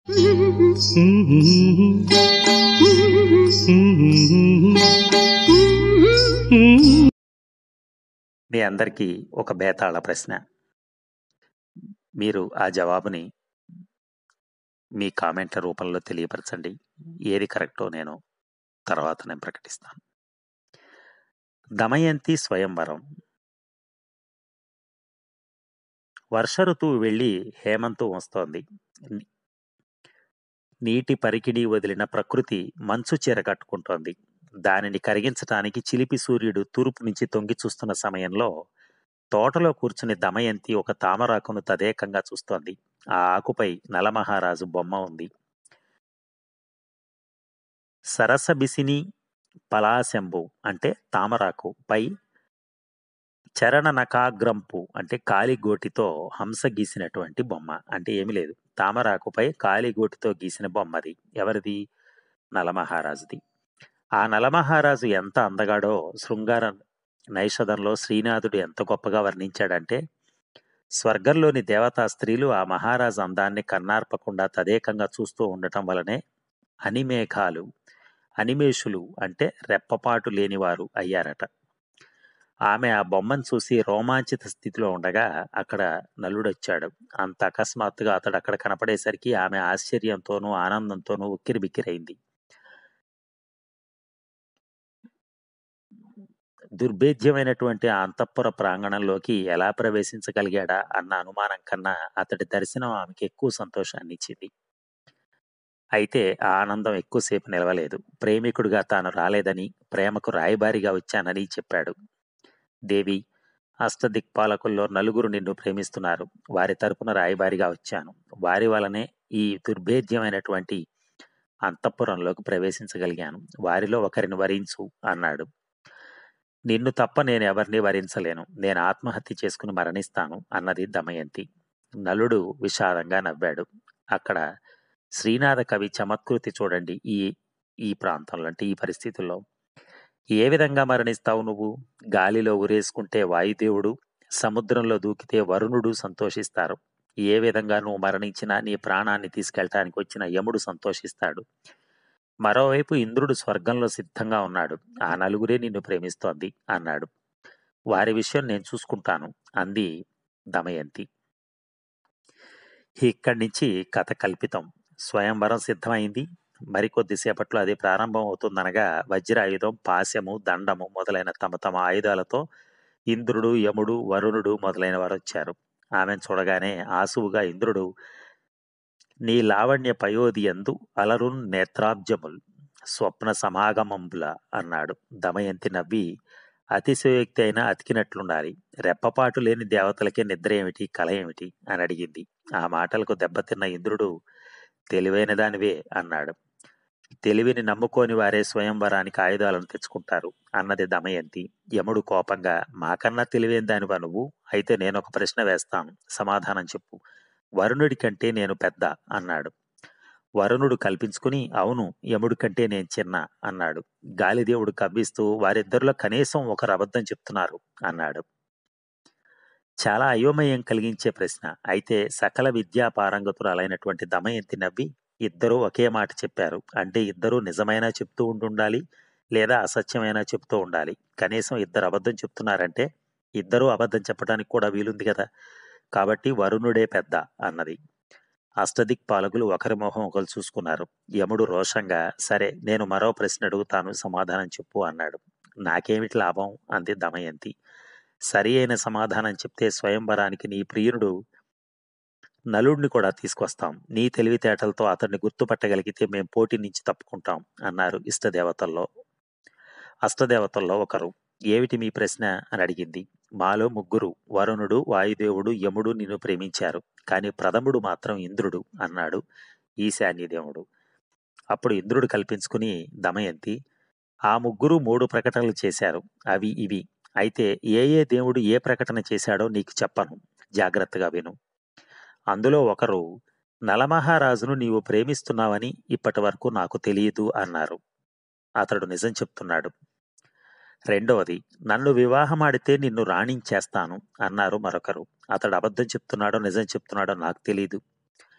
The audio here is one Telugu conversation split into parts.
మీ అందరికీ ఒక బేతాళ ప్రశ్న మీరు ఆ జవాబుని మీ కామెంట్ల రూపంలో తెలియపరచండి ఏది కరెక్టో నేను తర్వాత నేను ప్రకటిస్తాను దమయంతి స్వయంవరం వర్ష ఋతువు వెళ్ళి హేమంతం వస్తోంది ని- నీటి పరికిడి వదిలిన ప్రకృతి మంచు చీర కట్టుకుంటోంది దానిని కరిగించటానికి చిలిపి సూర్యుడు తూర్పు నుంచి తొంగి చూస్తున్న సమయంలో తోటలో కూర్చుని దమయంతి ఒక తామరాకును తదేకంగా చూస్తోంది ఆ ఆకుపై నలమహారాజు బొమ్మ ఉంది సరసబిసిని పలాశంబు అంటే తామరాకు పై చరణ నకాగ్రంపు అంటే కాలిగోటితో హంస గీసినటువంటి బొమ్మ అంటే ఏమీ లేదు తామరాకుపై కాలిగోటితో గీసిన బొమ్మది ఎవరిది నలమహారాజుది ఆ నలమహారాజు ఎంత అందగాడో శృంగార నైషధంలో శ్రీనాథుడు ఎంత గొప్పగా వర్ణించాడంటే స్వర్గంలోని దేవతా స్త్రీలు ఆ మహారాజు అందాన్ని కన్నార్పకుండా తదేకంగా చూస్తూ ఉండటం వలనే అనిమేఘాలు అనిమేషులు అంటే రెప్పపాటు లేనివారు అయ్యారట ఆమె ఆ బొమ్మను చూసి రోమాంచిత స్థితిలో ఉండగా అక్కడ నలుడొచ్చాడు అంత అకస్మాత్తుగా అతడు అక్కడ కనపడేసరికి ఆమె ఆశ్చర్యంతోనూ ఆనందంతోనూ ఉక్కిరి బిక్కిరైంది దుర్భేద్యమైనటువంటి ఆ అంతఃపుర ప్రాంగణంలోకి ఎలా ప్రవేశించగలిగాడా అన్న అనుమానం కన్నా అతడి దర్శనం ఆమెకి ఎక్కువ సంతోషాన్ని ఇచ్చింది అయితే ఆ ఆనందం ఎక్కువసేపు నిలవలేదు ప్రేమికుడిగా తాను రాలేదని ప్రేమకు రాయబారిగా వచ్చానని చెప్పాడు దేవి అష్టదిక్పాలకుల్లో నలుగురు నిన్ను ప్రేమిస్తున్నారు వారి తరపున రాయబారిగా వచ్చాను వారి వలనే ఈ దుర్భేద్యమైనటువంటి అంతఃపురంలోకి ప్రవేశించగలిగాను వారిలో ఒకరిని వరించు అన్నాడు నిన్ను తప్ప నేను ఎవరిని వరించలేను నేను ఆత్మహత్య చేసుకుని మరణిస్తాను అన్నది దమయంతి నలుడు విషాదంగా నవ్వాడు అక్కడ శ్రీనాథ కవి చమత్కృతి చూడండి ఈ ఈ ప్రాంతంలో అంటే ఈ పరిస్థితుల్లో ఏ విధంగా మరణిస్తావు నువ్వు గాలిలో ఉరేసుకుంటే వాయుదేవుడు సముద్రంలో దూకితే వరుణుడు సంతోషిస్తారు ఏ విధంగా నువ్వు మరణించినా నీ ప్రాణాన్ని తీసుకెళ్ళటానికి వచ్చిన యముడు సంతోషిస్తాడు మరోవైపు ఇంద్రుడు స్వర్గంలో సిద్ధంగా ఉన్నాడు ఆ నలుగురే నిన్ను ప్రేమిస్తోంది అన్నాడు వారి విషయం నేను చూసుకుంటాను అంది దమయంతి ఇక్కడి నుంచి కథ కల్పితం స్వయంవరం సిద్ధమైంది మరికొద్దిసేపట్లో అది ప్రారంభం అవుతుందనగా వజ్రాయుధం పాశము దండము మొదలైన తమ తమ ఆయుధాలతో ఇంద్రుడు యముడు వరుణుడు మొదలైన వారు వచ్చారు ఆమెను చూడగానే ఆసువుగా ఇంద్రుడు నీ లావణ్య పయోధి ఎందు అలరున్ నేత్రాబ్జముల్ స్వప్న సమాగమంబుల అన్నాడు దమయంతి నవ్వి అతిశయోక్తి అయినా అతికినట్లుండాలి రెప్పపాటు లేని దేవతలకే నిద్ర ఏమిటి కల ఏమిటి అని అడిగింది ఆ మాటలకు దెబ్బతిన్న ఇంద్రుడు తెలివైన దానివే అన్నాడు తెలివిని నమ్ముకోని వారే స్వయంవరానికి ఆయుధాలను తెచ్చుకుంటారు అన్నది దమయంతి యముడు కోపంగా మాకన్నా తెలివైన దానివా నువ్వు అయితే నేను ఒక ప్రశ్న వేస్తాను సమాధానం చెప్పు వరుణుడి కంటే నేను పెద్ద అన్నాడు వరుణుడు కల్పించుకుని అవును యముడి కంటే నేను చిన్న అన్నాడు గాలిదేవుడు కవ్విస్తూ వారిద్దరిలో కనీసం ఒకరు అబద్ధం చెప్తున్నారు అన్నాడు చాలా అయోమయం కలిగించే ప్రశ్న అయితే సకల విద్యా పారంగతురాలైనటువంటి దమయంతి నవ్వి ఇద్దరూ ఒకే మాట చెప్పారు అంటే ఇద్దరూ నిజమైనా చెప్తూ ఉంటుండాలి లేదా అసత్యమైనా చెప్తూ ఉండాలి కనీసం ఇద్దరు అబద్ధం చెప్తున్నారంటే ఇద్దరూ అబద్ధం చెప్పడానికి కూడా వీలుంది కదా కాబట్టి వరుణుడే పెద్ద అన్నది అష్టదిక్ పాలకులు ఒకరి మొహం ఒకరు చూసుకున్నారు యముడు రోషంగా సరే నేను మరో ప్రశ్న అడుగుతాను సమాధానం చెప్పు అన్నాడు నాకేమిటి లాభం అంది దమయంతి సరి అయిన సమాధానం చెప్తే స్వయంవరానికి నీ ప్రియుడు నలుడిని కూడా తీసుకొస్తాం నీ తెలివితేటలతో అతన్ని గుర్తుపట్టగలిగితే మేం పోటీ నుంచి తప్పుకుంటాం అన్నారు ఇష్టదేవతల్లో అష్టదేవతల్లో ఒకరు ఏమిటి మీ ప్రశ్న అని అడిగింది మాలో ముగ్గురు వరుణుడు వాయుదేవుడు యముడు నిన్ను ప్రేమించారు కానీ ప్రథముడు మాత్రం ఇంద్రుడు అన్నాడు ఈశాన్యదేవుడు అప్పుడు ఇంద్రుడు కల్పించుకుని దమయంతి ఆ ముగ్గురు మూడు ప్రకటనలు చేశారు అవి ఇవి అయితే ఏ ఏ దేవుడు ఏ ప్రకటన చేశాడో నీకు చెప్పను జాగ్రత్తగా విను అందులో ఒకరు నలమహారాజును నీవు ప్రేమిస్తున్నావని ఇప్పటి వరకు నాకు తెలియదు అన్నారు అతడు నిజం చెప్తున్నాడు రెండవది నన్ను వివాహమాడితే నిన్ను రాణించేస్తాను అన్నారు మరొకరు అతడు అబద్ధం చెప్తున్నాడో నిజం చెప్తున్నాడో నాకు తెలియదు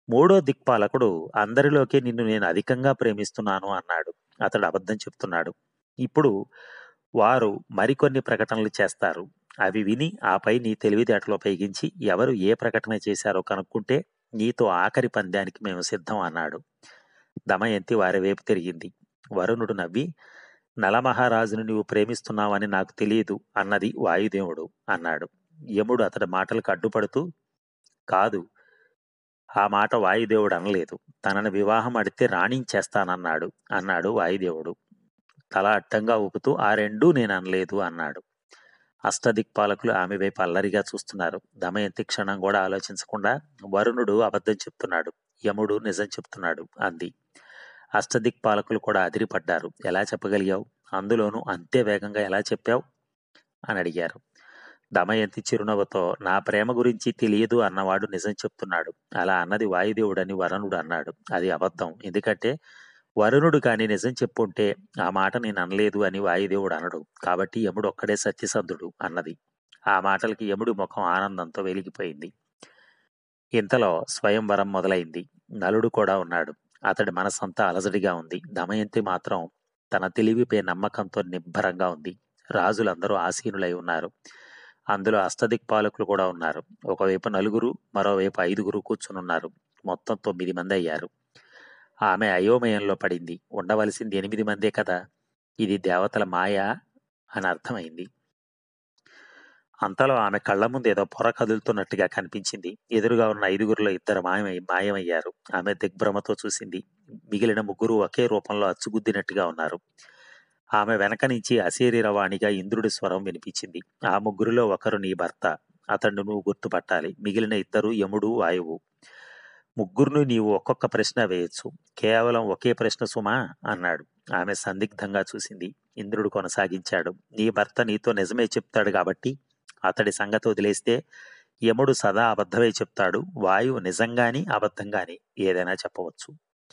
మూడో దిక్పాలకుడు అందరిలోకి నిన్ను నేను అధికంగా ప్రేమిస్తున్నాను అన్నాడు అతడు అబద్ధం చెప్తున్నాడు ఇప్పుడు వారు మరికొన్ని ప్రకటనలు చేస్తారు అవి విని ఆపై నీ తెలివితేటలు ఉపయోగించి ఎవరు ఏ ప్రకటన చేశారో కనుక్కుంటే నీతో ఆఖరి పందానికి మేము సిద్ధం అన్నాడు దమయంతి వారి వైపు తిరిగింది వరుణుడు నవ్వి నలమహారాజును నీవు ప్రేమిస్తున్నావని నాకు తెలియదు అన్నది వాయుదేవుడు అన్నాడు యముడు అతడి మాటలకు అడ్డుపడుతూ కాదు ఆ మాట వాయుదేవుడు అనలేదు తనని వివాహం అడితే రాణించేస్తానన్నాడు అన్నాడు వాయుదేవుడు తల అడ్డంగా ఊపుతూ ఆ రెండూ నేను అనలేదు అన్నాడు అష్టదిక్పాలకులు ఆమె వైపు అల్లరిగా చూస్తున్నారు దమయంతి క్షణం కూడా ఆలోచించకుండా వరుణుడు అబద్ధం చెప్తున్నాడు యముడు నిజం చెప్తున్నాడు అంది అష్టదిక్పాలకులు కూడా అదిరిపడ్డారు ఎలా చెప్పగలిగావు అందులోనూ అంతే వేగంగా ఎలా చెప్పావు అని అడిగారు దమయంతి చిరునవ్వుతో నా ప్రేమ గురించి తెలియదు అన్నవాడు నిజం చెప్తున్నాడు అలా అన్నది వాయుదేవుడని వరుణుడు అన్నాడు అది అబద్ధం ఎందుకంటే వరుణుడు కాని నిజం చెప్పుంటే ఆ మాట నేను అనలేదు అని వాయుదేవుడు అనడు కాబట్టి యముడు ఒక్కడే సత్యసంధుడు అన్నది ఆ మాటలకి యముడి ముఖం ఆనందంతో వెలిగిపోయింది ఇంతలో స్వయంవరం మొదలైంది నలుడు కూడా ఉన్నాడు అతడి మనసంతా అలజడిగా ఉంది దమయంతి మాత్రం తన తెలివిపై నమ్మకంతో నిబ్బరంగా ఉంది రాజులందరూ ఆసీనులై ఉన్నారు అందులో అష్టదిక్పాలకులు కూడా ఉన్నారు ఒకవైపు నలుగురు మరోవైపు ఐదుగురు కూర్చునున్నారు మొత్తం తొమ్మిది మంది అయ్యారు ఆమె అయోమయంలో పడింది ఉండవలసింది ఎనిమిది మందే కదా ఇది దేవతల మాయ అని అర్థమైంది అంతలో ఆమె కళ్ళ ముందు ఏదో పొర కదులుతున్నట్టుగా కనిపించింది ఎదురుగా ఉన్న ఐదుగురిలో ఇద్దరు మాయమై మాయమయ్యారు ఆమె దిగ్భ్రమతో చూసింది మిగిలిన ముగ్గురు ఒకే రూపంలో అచ్చుగుద్దినట్టుగా ఉన్నారు ఆమె వెనక నుంచి అశరీరవాణిగా ఇంద్రుడి స్వరం వినిపించింది ఆ ముగ్గురిలో ఒకరు నీ భర్త అతన్ని నువ్వు గుర్తుపట్టాలి మిగిలిన ఇద్దరు యముడు వాయువు ముగ్గురును నీవు ఒక్కొక్క ప్రశ్న వేయొచ్చు కేవలం ఒకే ప్రశ్న సుమా అన్నాడు ఆమె సందిగ్ధంగా చూసింది ఇంద్రుడు కొనసాగించాడు నీ భర్త నీతో నిజమే చెప్తాడు కాబట్టి అతడి సంగతి వదిలేస్తే యముడు సదా అబద్ధమే చెప్తాడు వాయువు నిజంగాని అబద్ధంగాని ఏదైనా చెప్పవచ్చు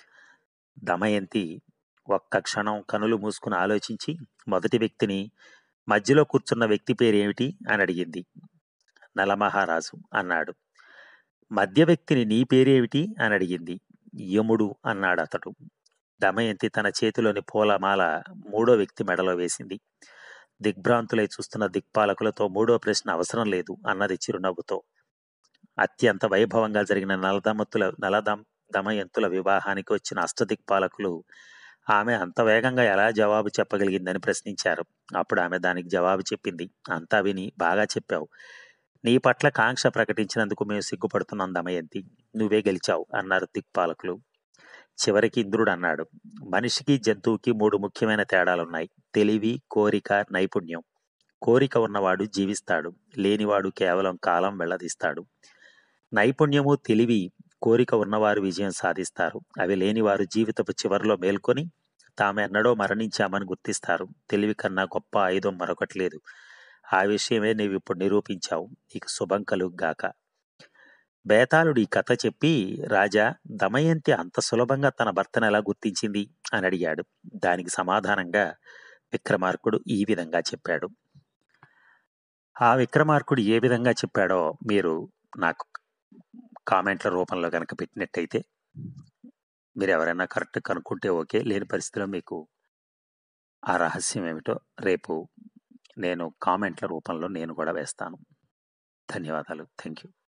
దమయంతి ఒక్క క్షణం కనులు మూసుకుని ఆలోచించి మొదటి వ్యక్తిని మధ్యలో కూర్చున్న వ్యక్తి పేరేమిటి అని అడిగింది నలమహారాజు అన్నాడు మధ్య వ్యక్తిని నీ పేరేమిటి అని అడిగింది యముడు అన్నాడు అతడు దమయంతి తన చేతిలోని పూలమాల మూడో వ్యక్తి మెడలో వేసింది దిగ్భ్రాంతులై చూస్తున్న దిక్పాలకులతో మూడో ప్రశ్న అవసరం లేదు అన్నది చిరునవ్వుతో అత్యంత వైభవంగా జరిగిన నలదమతుల నలదం దమయంతుల వివాహానికి వచ్చిన అష్టదిక్పాలకులు ఆమె అంత వేగంగా ఎలా జవాబు చెప్పగలిగిందని ప్రశ్నించారు అప్పుడు ఆమె దానికి జవాబు చెప్పింది అంతా విని బాగా చెప్పావు నీ పట్ల కాంక్ష ప్రకటించినందుకు మేము సిగ్గుపడుతున్నాం దమయంతి నువ్వే గెలిచావు అన్నారు దిక్పాలకులు చివరికి ఇంద్రుడు అన్నాడు మనిషికి జంతువుకి మూడు ముఖ్యమైన తేడాలున్నాయి తెలివి కోరిక నైపుణ్యం కోరిక ఉన్నవాడు జీవిస్తాడు లేనివాడు కేవలం కాలం వెళ్లదీస్తాడు నైపుణ్యము తెలివి కోరిక ఉన్నవారు విజయం సాధిస్తారు అవి లేనివారు జీవితపు చివరిలో మేల్కొని తామెన్నడో మరణించామని గుర్తిస్తారు తెలివి కన్నా గొప్ప ఆయుధం మరొకటి లేదు ఆ విషయమే నీవు ఇప్పుడు నిరూపించావు నీకు శుభం కలుగుగాక బేతాళుడు ఈ కథ చెప్పి రాజా దమయంతి అంత సులభంగా తన భర్తను ఎలా గుర్తించింది అని అడిగాడు దానికి సమాధానంగా విక్రమార్కుడు ఈ విధంగా చెప్పాడు ఆ విక్రమార్కుడు ఏ విధంగా చెప్పాడో మీరు నాకు కామెంట్ల రూపంలో కనుక పెట్టినట్టయితే మీరు ఎవరైనా కరెక్ట్ కనుక్కుంటే ఓకే లేని పరిస్థితిలో మీకు ఆ రహస్యం ఏమిటో రేపు నేను కామెంట్ల రూపంలో నేను కూడా వేస్తాను ధన్యవాదాలు థ్యాంక్ యూ